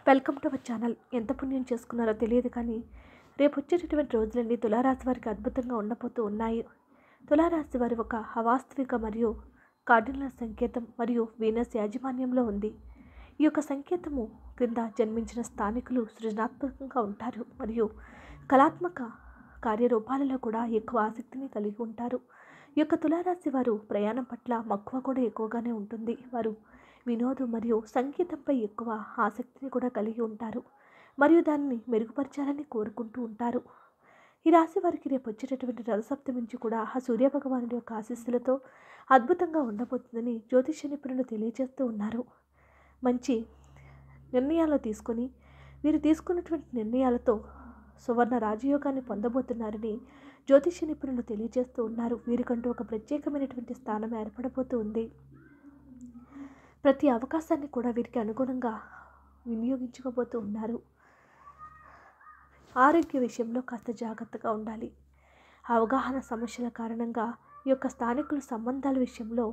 welcome to our channel ఎంత పుణ్యం చేసుకున్నారో తెలియదు కానీ రేపు వచ్చేటటువంటి రోజులన్నీ తులారాశి వారికి అద్భుతంగా ఉండబోతూ ఉన్నాయి తులారాశి వారి ఒక అవాస్తవిక మరియు కార్డినల్ సంకేతం మరియు వీనస్ యాజమాన్యంలో ఉంది ఈ యొక్క సంకేతము క్రింద జన్మించిన స్థానికులు సృజనాత్మకంగా ఉంటారు మరియు కళాత్మక కార్యరూపాలలో కూడా ఎక్కువ ఆసక్తిని కలిగి ఉంటారు ఈ యొక్క తులారాశి వారు ప్రయాణం పట్ల మక్కువ కూడా ఎక్కువగానే ఉంటుంది వారు వినోదం మరియు సంగీతంపై ఎక్కువ ఆసక్తిని కూడా కలిగి ఉంటారు మరియు దాన్ని మెరుగుపరచాలని కోరుకుంటూ ఉంటారు ఈ రాశి వారికి రేపు వచ్చేటటువంటి రథసప్తమి నుంచి కూడా ఆ సూర్య భగవానుడి యొక్క ఆశీస్సులతో అద్భుతంగా ఉండబోతుందని జ్యోతిష నిపుణులు తెలియజేస్తూ ఉన్నారు మంచి నిర్ణయాలు తీసుకొని వీరు తీసుకున్నటువంటి నిర్ణయాలతో సువర్ణ రాజయోగాన్ని పొందబోతున్నారని జ్యోతిష నిపుణులు తెలియజేస్తూ ఉన్నారు వీరికంటూ ఒక ప్రత్యేకమైనటువంటి స్థానం ఏర్పడబోతూ ఉంది ప్రతి అవకాశాన్ని కూడా వీరికి అనుగుణంగా వినియోగించుకోబోతూ ఉన్నారు ఆరోగ్య విషయంలో కాస్త జాగ్రత్తగా ఉండాలి అవగాహన సమస్యల కారణంగా ఈ యొక్క స్థానికుల సంబంధాల విషయంలో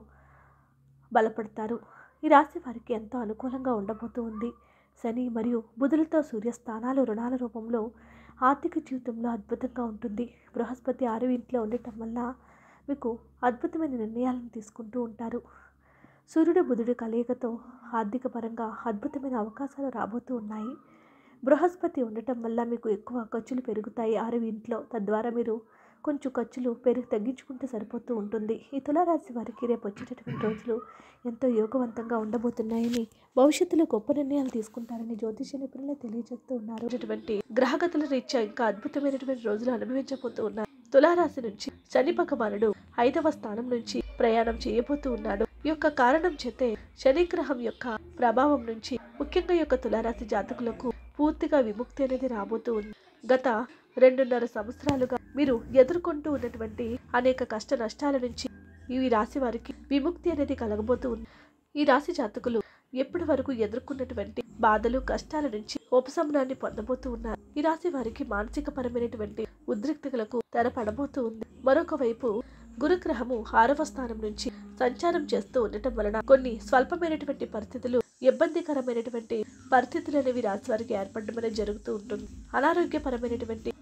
బలపడతారు ఈ రాశి వారికి ఎంతో అనుకూలంగా ఉండబోతూ ఉంది శని మరియు బుధులతో సూర్యస్థానాలు రుణాల రూపంలో ఆర్థిక జీవితంలో అద్భుతంగా ఉంటుంది బృహస్పతి ఆరు ఇంట్లో ఉండటం వల్ల మీకు అద్భుతమైన నిర్ణయాలను తీసుకుంటూ ఉంటారు సూర్యుడు బుధుడి కలయికతో ఆర్థిక పరంగా అద్భుతమైన అవకాశాలు రాబోతూ ఉన్నాయి బృహస్పతి ఉండటం వల్ల మీకు ఎక్కువ ఖర్చులు పెరుగుతాయి ఆరు ఇంట్లో తద్వారా మీరు కొంచెం ఖర్చులు పెరుగు తగ్గించుకుంటే సరిపోతూ ఉంటుంది ఈ తులారాశి వారికి రేపు వచ్చేటటువంటి రోజులు ఎంతో యోగవంతంగా ఉండబోతున్నాయని భవిష్యత్తులో గొప్ప నిర్ణయాలు తీసుకుంటారని జ్యోతిష నిపుణులు తెలియజేస్తూ ఉన్నారు ఇటువంటి గ్రహగతుల రీత్యా ఇంకా అద్భుతమైనటువంటి రోజులు అనుభవించబోతూ ఉన్నారు తులారాశి నుంచి శని భగవానుడు ఐదవ స్థానం నుంచి ప్రయాణం చేయబోతూ ఉన్నాడు ఈ యొక్క కారణం చేతే శనిగ్రహం యొక్క ప్రభావం నుంచి ముఖ్యంగా ఈ యొక్క తులారాశి జాతకులకు పూర్తిగా విముక్తి అనేది రాబోతూ ఉంది గత రెండున్నర సంవత్సరాలుగా మీరు ఎదుర్కొంటూ ఉన్నటువంటి అనేక కష్ట నష్టాల నుంచి ఈ రాశి వారికి విముక్తి అనేది కలగబోతూ ఉంది ఈ రాశి జాతకులు ఎప్పటి వరకు ఎదుర్కొన్నటువంటి బాధలు కష్టాల నుంచి ఉపశమనాన్ని పొందబోతూ ఉన్నారు ఈ రాశి వారికి మానసిక పరమైనటువంటి ఉద్రిక్తతలకు తెరపడబోతూ ఉంది మరొక వైపు గురుగ్రహము ఆరవ స్థానం నుంచి సంచారం చేస్తూ ఉండటం వలన కొన్ని స్వల్పమైనటువంటి పరిస్థితులు ఇబ్బందికరమైనటువంటి పరిస్థితులు అనేవి రాశి వారికి ఏర్పడడం అనేది జరుగుతూ ఉంటుంది అనారోగ్యపరమైనటువంటి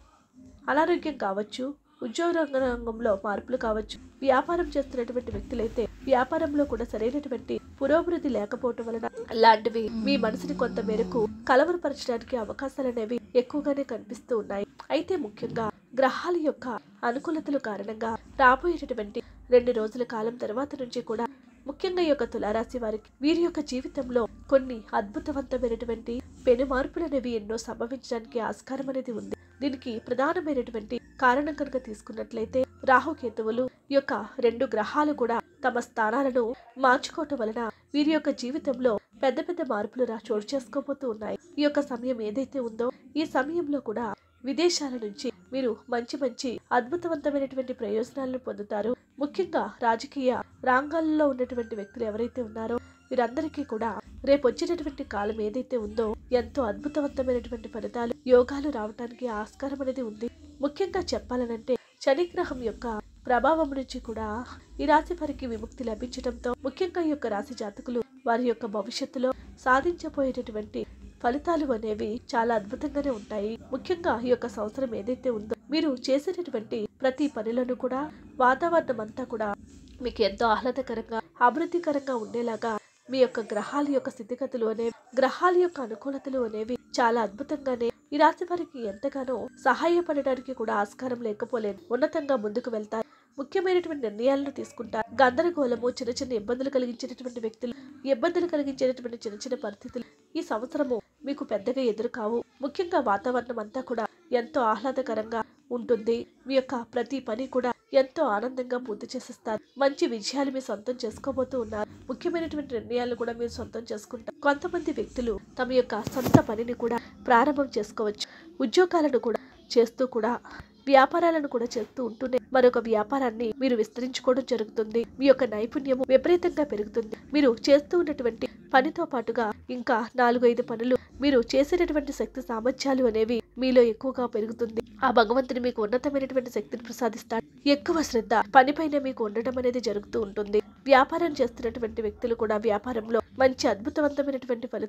అనారోగ్యం కావచ్చు ఉద్యోగ రంగ రంగంలో మార్పులు కావచ్చు వ్యాపారం చేస్తున్నటువంటి వ్యక్తులైతే వ్యాపారంలో కూడా సరైనటువంటి పురోభివృద్ధి లేకపోవటం వలన లాంటివి మీ మనసుని కొంత మేరకు కలవరపరచడానికి అవకాశాలు అనేవి ఎక్కువగానే కనిపిస్తూ ఉన్నాయి అయితే ముఖ్యంగా గ్రహాల యొక్క అనుకూలతల కారణంగా రాబోయేటటువంటి రెండు రోజుల కాలం తర్వాత నుంచి కూడా ముఖ్యంగా ఈ యొక్క తులారాశి వారికి వీరి యొక్క జీవితంలో కొన్ని అద్భుతవంతమైనటువంటి పెను మార్పులు అనేవి ఎన్నో సంభవించడానికి ఆస్కారం అనేది ఉంది దీనికి ప్రధానమైనటువంటి కారణం కనుక తీసుకున్నట్లయితే రాహుకేతువులు ఈ యొక్క రెండు గ్రహాలు కూడా తమ స్థానాలను మార్చుకోవటం వలన వీరి యొక్క జీవితంలో పెద్ద పెద్ద మార్పులు రా చోటు చేసుకోబోతూ ఉన్నాయి ఈ యొక్క సమయం ఏదైతే ఉందో ఈ సమయంలో కూడా విదేశాల నుంచి మీరు మంచి మంచి అద్భుతవంతమైనటువంటి ప్రయోజనాలను పొందుతారు ముఖ్యంగా రాజకీయ రంగాల్లో ఉన్నటువంటి వ్యక్తులు ఎవరైతే ఉన్నారో వీరందరికీ కూడా రేపు వచ్చేటటువంటి కాలం ఏదైతే ఉందో ఎంతో అద్భుతవంతమైనటువంటి ఫలితాలు యోగాలు రావడానికి ఆస్కారం అనేది ఉంది ముఖ్యంగా చెప్పాలనంటే శనిగ్రహం యొక్క ప్రభావం నుంచి కూడా ఈ రాశి వారికి విముక్తి లభించడంతో ముఖ్యంగా ఈ యొక్క రాశి జాతకులు వారి యొక్క భవిష్యత్తులో సాధించబోయేటటువంటి ఫలితాలు అనేవి చాలా అద్భుతంగానే ఉంటాయి ముఖ్యంగా ఈ యొక్క సంవత్సరం ఏదైతే ఉందో మీరు చేసేటటువంటి ప్రతి పనులను కూడా వాతావరణం అంతా కూడా మీకు ఎంతో ఆహ్లాదకరంగా అభివృద్ధికరంగా ఉండేలాగా మీ యొక్క గ్రహాల యొక్క స్థితిగతులు అనేవి గ్రహాల యొక్క అనుకూలతలు అనేవి చాలా అద్భుతంగానే ఈ రాశి వారికి ఎంతగానో సహాయపడడానికి కూడా ఆస్కారం లేకపోలేదు ఉన్నతంగా ముందుకు వెళ్తారు ముఖ్యమైనటువంటి నిర్ణయాలను తీసుకుంటారు గందరగోళము చిన్న చిన్న ఇబ్బందులు కలిగించేటటువంటి వ్యక్తులు ఇబ్బందులు కలిగించేటటువంటి చిన్న చిన్న పరిస్థితులు ఈ సంవత్సరము మీకు పెద్దగా ఎదురు కావు ముఖ్యంగా వాతావరణం అంతా కూడా ఎంతో ఆహ్లాదకరంగా ఉంటుంది మీ యొక్క ప్రతి పని కూడా ఎంతో ఆనందంగా పూర్తి చేసేస్తారు మంచి విజయాలు మీరు సొంతం చేసుకోబోతూ ఉన్నారు ముఖ్యమైనటువంటి నిర్ణయాలు కూడా మీరు సొంతం చేసుకుంటారు కొంతమంది వ్యక్తులు తమ యొక్క సొంత పనిని కూడా ప్రారంభం చేసుకోవచ్చు ఉద్యోగాలను కూడా చేస్తూ కూడా వ్యాపారాలను కూడా చేస్తూ ఉంటూనే మరొక వ్యాపారాన్ని మీరు విస్తరించుకోవడం జరుగుతుంది మీ యొక్క నైపుణ్యము విపరీతంగా పెరుగుతుంది మీరు చేస్తూ ఉన్నటువంటి పనితో పాటుగా ఇంకా నాలుగు ఐదు పనులు మీరు చేసేటటువంటి శక్తి సామర్థ్యాలు అనేవి మీలో ఎక్కువగా పెరుగుతుంది ఆ భగవంతుని మీకు ఉన్నతమైనటువంటి శక్తిని ప్రసాదిస్తాడు ఎక్కువ శ్రద్ధ పనిపైన మీకు ఉండటం అనేది జరుగుతూ ఉంటుంది వ్యాపారం చేస్తున్నటువంటి వ్యక్తులు కూడా వ్యాపారంలో మంచి అద్భుతవంతమైనటువంటి ఫలితాలు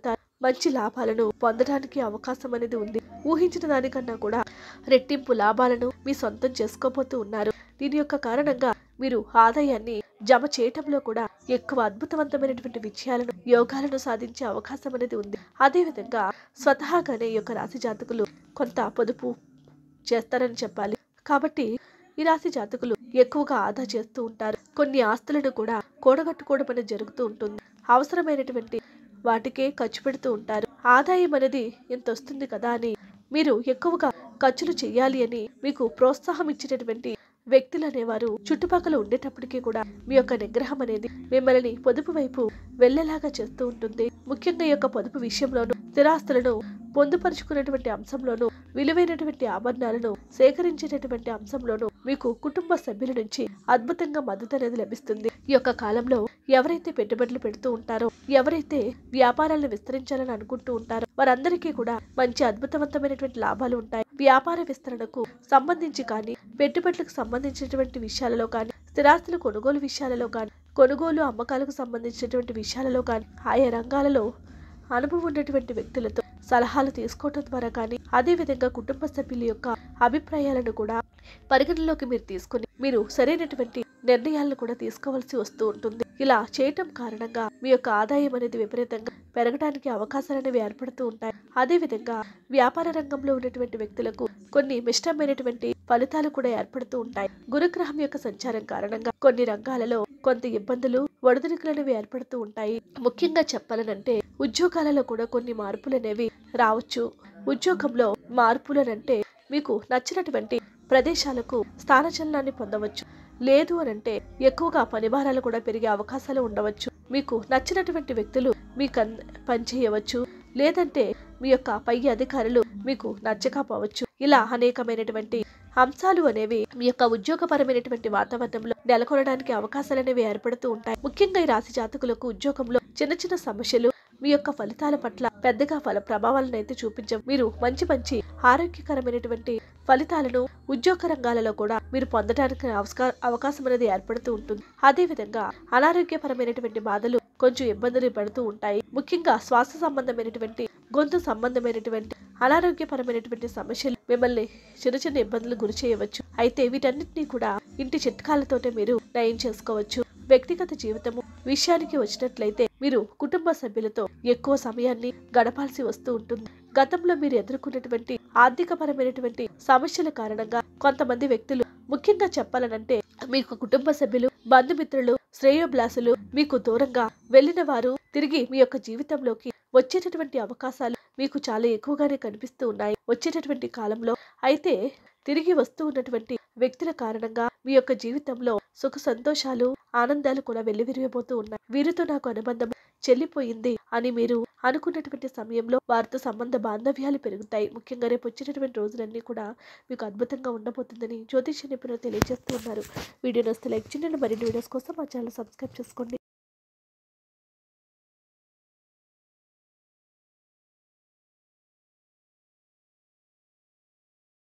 మంచి లాభాలను పొందడానికి అవకాశం అనేది ఉంది ఊహించిన దానికన్నా కూడా రెట్టింపు లాభాలను మీ సొంతం చేసుకోబోతూ ఉన్నారు దీని యొక్క కారణంగా మీరు ఆదాయాన్ని జమ చేయటంలో కూడా ఎక్కువ అద్భుతవంతమైనటువంటి విజయాలను యోగాలను సాధించే అవకాశం అనేది ఉంది అదేవిధంగా స్వతహాగానే ఈ యొక్క రాశి జాతకులు కొంత పొదుపు చేస్తారని చెప్పాలి కాబట్టి ఈ రాశి జాతకులు ఎక్కువగా ఆదా చేస్తూ ఉంటారు కొన్ని ఆస్తులను కూడా కూడగట్టుకోవడం అనేది జరుగుతూ ఉంటుంది అవసరమైనటువంటి వాటికే ఖర్చు పెడుతూ ఉంటారు ఆదాయం అనేది ఎంత వస్తుంది కదా అని మీరు ఎక్కువగా ఖర్చులు చేయాలి అని మీకు ప్రోత్సాహం ఇచ్చేటటువంటి వ్యక్తులు అనేవారు చుట్టుపక్కల ఉండేటప్పటికీ కూడా మీ యొక్క నిగ్రహం అనేది మిమ్మల్ని పొదుపు వైపు వెళ్ళేలాగా చేస్తూ ఉంటుంది ముఖ్యంగా ఈ యొక్క పొదుపు విషయంలోనూ స్థిరాస్తులను పొందుపరుచుకునేటువంటి అంశంలోనూ విలువైనటువంటి ఆభరణాలను సేకరించేటటువంటి అంశంలోనూ మీకు కుటుంబ సభ్యుల నుంచి అద్భుతంగా మద్దతు అనేది లభిస్తుంది ఈ యొక్క కాలంలో ఎవరైతే పెట్టుబడులు పెడుతూ ఉంటారో ఎవరైతే వ్యాపారాలను విస్తరించాలని అనుకుంటూ ఉంటారో వారందరికీ కూడా మంచి అద్భుతవంతమైనటువంటి లాభాలు ఉంటాయి వ్యాపార విస్తరణకు సంబంధించి కానీ పెట్టుబడులకు సంబంధించినటువంటి విషయాలలో కానీ స్థిరాస్తుల కొనుగోలు విషయాలలో కానీ కొనుగోలు అమ్మకాలకు సంబంధించినటువంటి విషయాలలో కానీ ఆయా రంగాలలో అనుభవం ఉన్నటువంటి వ్యక్తులతో సలహాలు తీసుకోవటం ద్వారా కానీ అదేవిధంగా కుటుంబ సభ్యుల యొక్క అభిప్రాయాలను కూడా పరిగణలోకి మీరు తీసుకుని మీరు సరైనటువంటి నిర్ణయాలను కూడా తీసుకోవాల్సి వస్తూ ఉంటుంది ఇలా చేయటం కారణంగా మీ యొక్క ఆదాయం అనేది విపరీతంగా పెరగడానికి అవకాశాలు అనేవి ఏర్పడుతూ ఉంటాయి అదేవిధంగా వ్యాపార రంగంలో ఉన్నటువంటి వ్యక్తులకు కొన్ని మిష్టమైనటువంటి ఫలితాలు కూడా ఏర్పడుతూ ఉంటాయి గురుగ్రహం యొక్క సంచారం కారణంగా కొన్ని రంగాలలో కొంత ఇబ్బందులు ఒడిదుడుకులు అనేవి ఏర్పడుతూ ఉంటాయి ముఖ్యంగా చెప్పాలనంటే ఉద్యోగాలలో కూడా కొన్ని మార్పులు అనేవి రావచ్చు ఉద్యోగంలో మార్పులనంటే మీకు నచ్చినటువంటి ప్రదేశాలకు స్థానచలనాన్ని పొందవచ్చు లేదు అని అంటే ఎక్కువగా పనిభారాలు కూడా పెరిగే అవకాశాలు ఉండవచ్చు మీకు నచ్చినటువంటి వ్యక్తులు మీకు అన్- పనిచేయవచ్చు లేదంటే మీ యొక్క పై అధికారులు మీకు నచ్చకపోవచ్చు ఇలా అనేకమైనటువంటి అంశాలు అనేవి మీ యొక్క ఉద్యోగపరమైనటువంటి వాతావరణంలో నెలకొనడానికి అవకాశాలు అనేవి ఏర్పడుతూ ఉంటాయి ముఖ్యంగా ఈ రాశి జాతకులకు ఉద్యోగంలో చిన్న చిన్న సమస్యలు మీ యొక్క ఫలితాల పట్ల పెద్దగా ఫల ప్రభావాలను అయితే చూపించవు మీరు మంచి మంచి ఆరోగ్యకరమైనటువంటి ఫలితాలను ఉద్యోగ రంగాలలో కూడా మీరు పొందడానికి అవస్కా- అవకాశం అనేది ఏర్పడుతూ ఉంటుంది అదే విధంగా అనారోగ్యపరమైనటువంటి బాధలు కొంచెం ఇబ్బందులు పడుతూ ఉంటాయి ముఖ్యంగా శ్వాస సంబంధమైనటువంటి గొంతు సంబంధమైనటువంటి అనారోగ్యపరమైనటువంటి సమస్యలు మిమ్మల్ని చిన్న చిన్న ఇబ్బందులు గురి చేయవచ్చు అయితే వీటన్నిటినీ కూడా ఇంటి చిట్కాలతోటే మీరు నయం చేసుకోవచ్చు వ్యక్తిగత జీవితము విషయానికి వచ్చినట్లయితే మీరు కుటుంబ సభ్యులతో ఎక్కువ సమయాన్ని గడపాల్సి వస్తూ ఉంటుంది గతంలో మీరు ఎదుర్కొన్నటువంటి ఆర్థికపరమైనటువంటి సమస్యల కారణంగా కొంతమంది వ్యక్తులు ముఖ్యంగా చెప్పాలనంటే మీకు కుటుంబ సభ్యులు బంధుమిత్రులు శ్రేయోభిలాసులు మీకు దూరంగా వెళ్ళిన వారు తిరిగి మీ యొక్క జీవితంలోకి వచ్చేటటువంటి అవకాశాలు మీకు చాలా ఎక్కువగానే కనిపిస్తూ ఉన్నాయి వచ్చేటటువంటి కాలంలో అయితే తిరిగి వస్తూ ఉన్నటువంటి వ్యక్తుల కారణంగా మీ యొక్క జీవితంలో సుఖ సంతోషాలు ఆనందాలు కూడా వెల్లివిరిగిపోతూ ఉన్నాయి వీరితో నాకు అనుబంధం చెల్లిపోయింది అని మీరు అనుకున్నటువంటి సమయంలో వారితో సంబంధ బాంధవ్యాలు పెరుగుతాయి ముఖ్యంగా రేపు వచ్చేటటువంటి రోజులన్నీ కూడా మీకు అద్భుతంగా ఉండబోతుందని జ్యోతిష నిపుణులు తెలియజేస్తూ ఉన్నారు వీడియో నస్తే లైక్ చేయండి మరిన్ని వీడియోస్ కోసం మా ఛానల్ సబ్స్క్రైబ్ చేసుకోండి